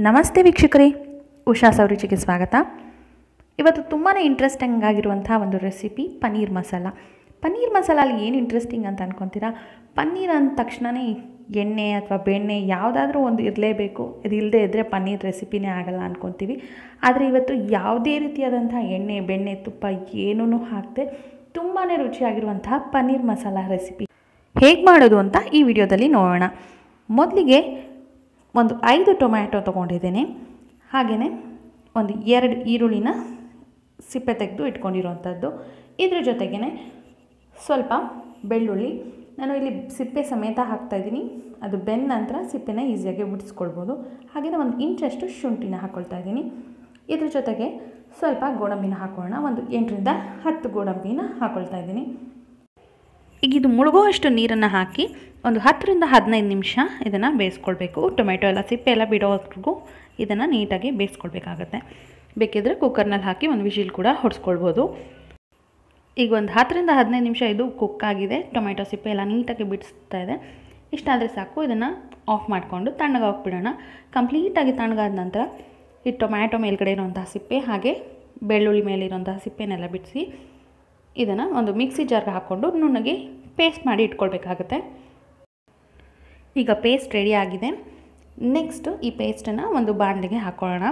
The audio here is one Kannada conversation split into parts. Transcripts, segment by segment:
ನಮಸ್ತೆ ವೀಕ್ಷಕರೇ ಉಷಾ ಸೌರುಚಿಗೆ ಸ್ವಾಗತ ಇವತ್ತು ತುಂಬಾ ಇಂಟ್ರೆಸ್ಟಿಂಗ್ ಆಗಿರುವಂಥ ಒಂದು ರೆಸಿಪಿ ಪನ್ನೀರ್ ಮಸಾಲ ಪನ್ನೀರ್ ಮಸಾಲಲ್ಲಿ ಏನು ಇಂಟ್ರೆಸ್ಟಿಂಗ್ ಅಂತ ಅನ್ಕೊತೀರಾ ಪನ್ನೀರ್ ಅಂದ ತಕ್ಷಣವೇ ಎಣ್ಣೆ ಅಥವಾ ಬೆಣ್ಣೆ ಯಾವುದಾದ್ರೂ ಒಂದು ಇರಲೇಬೇಕು ಇದು ಇಲ್ಲದೆ ಇದ್ದರೆ ಪನ್ನೀರ್ ರೆಸಿಪಿನೇ ಆಗಲ್ಲ ಅನ್ಕೊತೀವಿ ಆದರೆ ಇವತ್ತು ಯಾವುದೇ ರೀತಿಯಾದಂಥ ಎಣ್ಣೆ ಬೆಣ್ಣೆ ತುಪ್ಪ ಏನೂ ಹಾಕದೆ ತುಂಬಾ ರುಚಿಯಾಗಿರುವಂತಹ ಪನ್ನೀರ್ ಮಸಾಲ ರೆಸಿಪಿ ಹೇಗೆ ಮಾಡೋದು ಅಂತ ಈ ವಿಡಿಯೋದಲ್ಲಿ ನೋಡೋಣ ಮೊದಲಿಗೆ ಒಂದು ಐದು ಟೊಮ್ಯಾಟೊ ತೊಗೊಂಡಿದ್ದೇನೆ ಹಾಗೆಯೇ ಒಂದು ಎರಡು ಈರುಳ್ಳಿನ ಸಿಪ್ಪೆ ತೆಗೆದು ಇಟ್ಕೊಂಡಿರೋವಂಥದ್ದು ಇದ್ರ ಜೊತೆಗೇ ಸ್ವಲ್ಪ ಬೆಳ್ಳುಳ್ಳಿ ನಾನು ಇಲ್ಲಿ ಸಿಪ್ಪೆ ಸಮೇತ ಹಾಕ್ತಾಯಿದ್ದೀನಿ ಅದು ಬೆಂದ ನಂತರ ಸಿಪ್ಪೆನ ಈಸಿಯಾಗಿ ಬಿಡಿಸ್ಕೊಳ್ಬೋದು ಹಾಗೆಯೇ ಒಂದು ಇಂಚಷ್ಟು ಶುಂಠಿನ ಹಾಕ್ಕೊಳ್ತಾ ಇದ್ದೀನಿ ಇದ್ರ ಜೊತೆಗೆ ಸ್ವಲ್ಪ ಗೋಡಂಬಿನ ಹಾಕೊಳ್ಳೋಣ ಒಂದು ಎಂಟರಿಂದ ಹತ್ತು ಗೋಡಂಬಿನ ಹಾಕ್ಕೊಳ್ತಾ ಇದ್ದೀನಿ ಈಗ ಇದು ಮುಳುಗುವಷ್ಟು ನೀರನ್ನು ಹಾಕಿ ಒಂದು ಹತ್ತರಿಂದ ಹದಿನೈದು ನಿಮಿಷ ಇದನ್ನು ಬೇಯಿಸ್ಕೊಳ್ಬೇಕು ಟೊಮೆಟೊ ಎಲ್ಲ ಸಿಪ್ಪೆ ಎಲ್ಲ ಬಿಡೋವರೆಗೂ ಇದನ್ನು ನೀಟಾಗಿ ಬೇಯಿಸ್ಕೊಳ್ಬೇಕಾಗತ್ತೆ ಬೇಕಿದ್ರೆ ಕುಕ್ಕರ್ನಲ್ಲಿ ಹಾಕಿ ಒಂದು ವಿಶಿಲ್ ಕೂಡ ಹೊಡೆಸ್ಕೊಳ್ಬೋದು ಈಗ ಒಂದು ಹತ್ತರಿಂದ ಹದಿನೈದು ನಿಮಿಷ ಇದು ಕುಕ್ ಆಗಿದೆ ಟೊಮೆಟೊ ಸಿಪ್ಪೆ ಎಲ್ಲ ನೀಟಾಗಿ ಬಿಡಿಸ್ತಾ ಇದೆ ಇಷ್ಟಾದರೆ ಸಾಕು ಇದನ್ನು ಆಫ್ ಮಾಡಿಕೊಂಡು ತಣ್ಣಗೆ ಹಾಕ್ಬಿಡೋಣ ಕಂಪ್ಲೀಟಾಗಿ ತಣ್ಣಗಾದ ನಂತರ ಈ ಟೊಮ್ಯಾಟೊ ಮೇಲ್ಗಡೆ ಇರುವಂತಹ ಸಿಪ್ಪೆ ಹಾಗೆ ಬೆಳ್ಳುಳ್ಳಿ ಮೇಲಿರುವಂತಹ ಸಿಪ್ಪೆನೆಲ್ಲ ಬಿಡಿಸಿ ಇದನ್ನು ಒಂದು ಮಿಕ್ಸಿ ಜಾರ್ಗೆ ಹಾಕ್ಕೊಂಡು ನುಣ್ಣಗೆ ಪೇಸ್ಟ್ ಮಾಡಿ ಇಟ್ಕೊಳ್ಬೇಕಾಗತ್ತೆ ಈಗ ಪೇಸ್ಟ್ ರೆಡಿ ಆಗಿದೆ ನೆಕ್ಸ್ಟ್ ಈ ಪೇಸ್ಟನ್ನು ಒಂದು ಬಾಣಲೆಗೆ ಹಾಕ್ಕೊಳ್ಳೋಣ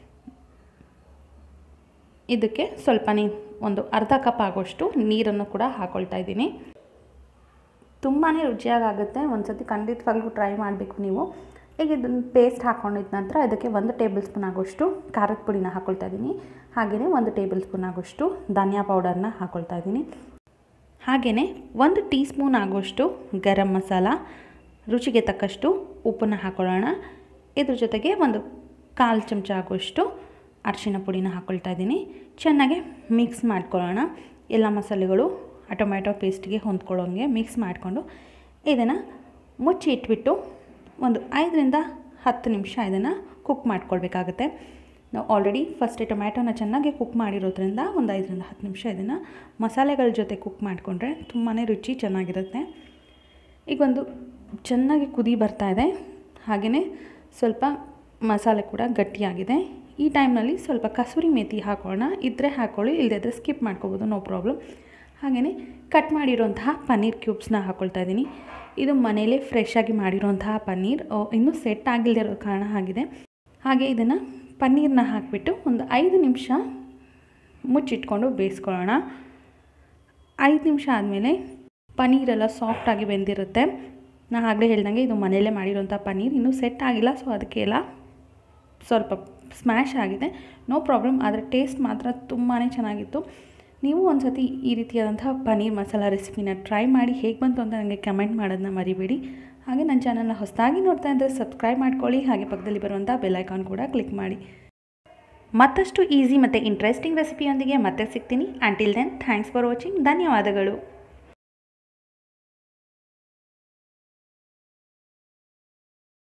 ಇದಕ್ಕೆ ಸ್ವಲ್ಪ ನೀ ಒಂದು ಅರ್ಧ ಕಪ್ ಆಗೋಷ್ಟು ನೀರನ್ನು ಕೂಡ ಹಾಕ್ಕೊಳ್ತಾ ಇದ್ದೀನಿ ತುಂಬಾ ರುಚಿಯಾಗುತ್ತೆ ಒಂದು ಸತಿ ಖಂಡಿತವಾಗ್ಲೂ ಟ್ರೈ ಮಾಡಬೇಕು ನೀವು ಈಗ ಇದನ್ನು ಪೇಸ್ಟ್ ಹಾಕ್ಕೊಂಡಿದ್ದ ನಂತರ ಇದಕ್ಕೆ ಒಂದು ಟೇಬಲ್ ಸ್ಪೂನ್ ಆಗೋಷ್ಟು ಖಾರದ ಪುಡಿನ ಹಾಕ್ಕೊಳ್ತಾ ಇದ್ದೀನಿ ಹಾಗೆಯೇ ಒಂದು ಟೇಬಲ್ ಸ್ಪೂನ್ ಆಗೋಷ್ಟು ಧನಿಯಾ ಪೌಡರ್ನ ಹಾಕ್ಕೊಳ್ತಾ ಇದ್ದೀನಿ ಹಾಗೆಯೇ ಒಂದು ಟೀ ಸ್ಪೂನ್ ಆಗೋಷ್ಟು ಗರಂ ಮಸಾಲ ರುಚಿಗೆ ತಕ್ಕಷ್ಟು ಉಪ್ಪನ್ನು ಹಾಕ್ಕೊಳ್ಳೋಣ ಇದ್ರ ಜೊತೆಗೆ ಒಂದು ಕಾಲು ಚಮಚ ಆಗೋಷ್ಟು ಅರಿಶಿಣ ಪುಡಿನ ಹಾಕ್ಕೊಳ್ತಾ ಇದ್ದೀನಿ ಚೆನ್ನಾಗಿ ಮಿಕ್ಸ್ ಮಾಡ್ಕೊಳ್ಳೋಣ ಎಲ್ಲ ಮಸಾಲೆಗಳು ಆ ಟೊಮ್ಯಾಟೊ ಪೇಸ್ಟ್ಗೆ ಹೊಂದ್ಕೊಳ್ಳೋಂಗೆ ಮಿಕ್ಸ್ ಮಾಡಿಕೊಂಡು ಇದನ್ನು ಮುಚ್ಚಿ ಇಟ್ಬಿಟ್ಟು ಒಂದು ಐದರಿಂದ ಹತ್ತು ನಿಮಿಷ ಇದನ್ನು ಕುಕ್ ಮಾಡ್ಕೊಳ್ಬೇಕಾಗತ್ತೆ ನಾವು ಆಲ್ರೆಡಿ ಫಸ್ಟ್ ಟೊಮ್ಯಾಟೊನ ಚೆನ್ನಾಗಿ ಕುಕ್ ಮಾಡಿರೋದ್ರಿಂದ ಒಂದು ಐದರಿಂದ ಹತ್ತು ನಿಮಿಷ ಇದನ್ನು ಮಸಾಲೆಗಳ ಜೊತೆ ಕುಕ್ ಮಾಡಿಕೊಂಡ್ರೆ ತುಂಬಾ ರುಚಿ ಚೆನ್ನಾಗಿರುತ್ತೆ ಈಗ ಒಂದು ಚೆನ್ನಾಗಿ ಕುದಿ ಬರ್ತಾ ಇದೆ ಹಾಗೆಯೇ ಸ್ವಲ್ಪ ಮಸಾಲೆ ಕೂಡ ಗಟ್ಟಿಯಾಗಿದೆ ಈ ಟೈಮ್ನಲ್ಲಿ ಸ್ವಲ್ಪ ಕಸೂರಿ ಮೇಥಿ ಹಾಕೋಣ ಇದ್ದರೆ ಹಾಕ್ಕೊಳ್ಳಿ ಇಲ್ಲದಿದ್ದರೆ ಸ್ಕಿಪ್ ಮಾಡ್ಕೋಬೋದು ನೋ ಪ್ರಾಬ್ಲಮ್ ಹಾಗೆಯೇ ಕಟ್ ಮಾಡಿರೋಂತಹ ಪನ್ನೀರ್ ಕ್ಯೂಬ್ಸ್ನ ಹಾಕ್ಕೊಳ್ತಾ ಇದ್ದೀನಿ ಇದು ಮನೇಲೇ ಫ್ರೆಶ್ ಆಗಿ ಮಾಡಿರೋಂತಹ ಪನ್ನೀರ್ ಇನ್ನೂ ಸೆಟ್ ಆಗಿಲ್ಲದೆ ಇರೋ ಕಾರಣ ಆಗಿದೆ ಹಾಗೆ ಇದನ್ನು ಪನ್ನೀರನ್ನ ಹಾಕಿಬಿಟ್ಟು ಒಂದು ಐದು ನಿಮಿಷ ಮುಚ್ಚಿಟ್ಕೊಂಡು ಬೇಯಿಸ್ಕೊಳ್ಳೋಣ ಐದು ನಿಮಿಷ ಆದಮೇಲೆ ಪನ್ನೀರೆಲ್ಲ ಸಾಫ್ಟಾಗಿ ಬೆಂದಿರುತ್ತೆ ನಾನು ಆಗಲೇ ಹೇಳ್ದಂಗೆ ಇದು ಮನೆಯಲ್ಲೇ ಮಾಡಿರೋಂಥ ಪನ್ನೀರ್ ಇನ್ನೂ ಸೆಟ್ ಆಗಿಲ್ಲ ಸೊ ಅದಕ್ಕೆ ಎಲ್ಲ ಸ್ವಲ್ಪ ಸ್ಮ್ಯಾಶ್ ಆಗಿದೆ ನೋ ಪ್ರಾಬ್ಲಮ್ ಆದರೆ ಟೇಸ್ಟ್ ಮಾತ್ರ ತುಂಬಾ ಚೆನ್ನಾಗಿತ್ತು ನೀವು ಒಂದು ಸತಿ ಈ ರೀತಿಯಾದಂಥ ಪನ್ನೀರ್ ಮಸಾಲ ರೆಸಿಪಿನ ಟ್ರೈ ಮಾಡಿ ಹೇಗೆ ಬಂತು ಅಂತ ನನಗೆ ಕಮೆಂಟ್ ಮಾಡೋದನ್ನ ಮರಿಬೇಡಿ ಹಾಗೆ ನನ್ನ ಚಾನಲ್ನ ಹೊಸದಾಗಿ ನೋಡ್ತಾ ಇದ್ದರೆ ಸಬ್ಸ್ಕ್ರೈಬ್ ಮಾಡ್ಕೊಳ್ಳಿ ಹಾಗೆ ಪಕ್ಕದಲ್ಲಿ ಬರುವಂಥ ಬೆಲ್ಲೈಕಾನ್ ಕೂಡ ಕ್ಲಿಕ್ ಮಾಡಿ ಮತ್ತಷ್ಟು ಈಸಿ ಮತ್ತು ಇಂಟ್ರೆಸ್ಟಿಂಗ್ ರೆಸಿಪಿಯೊಂದಿಗೆ ಮತ್ತೆ ಸಿಗ್ತೀನಿ until then thanks for watching ಧನ್ಯವಾದಗಳು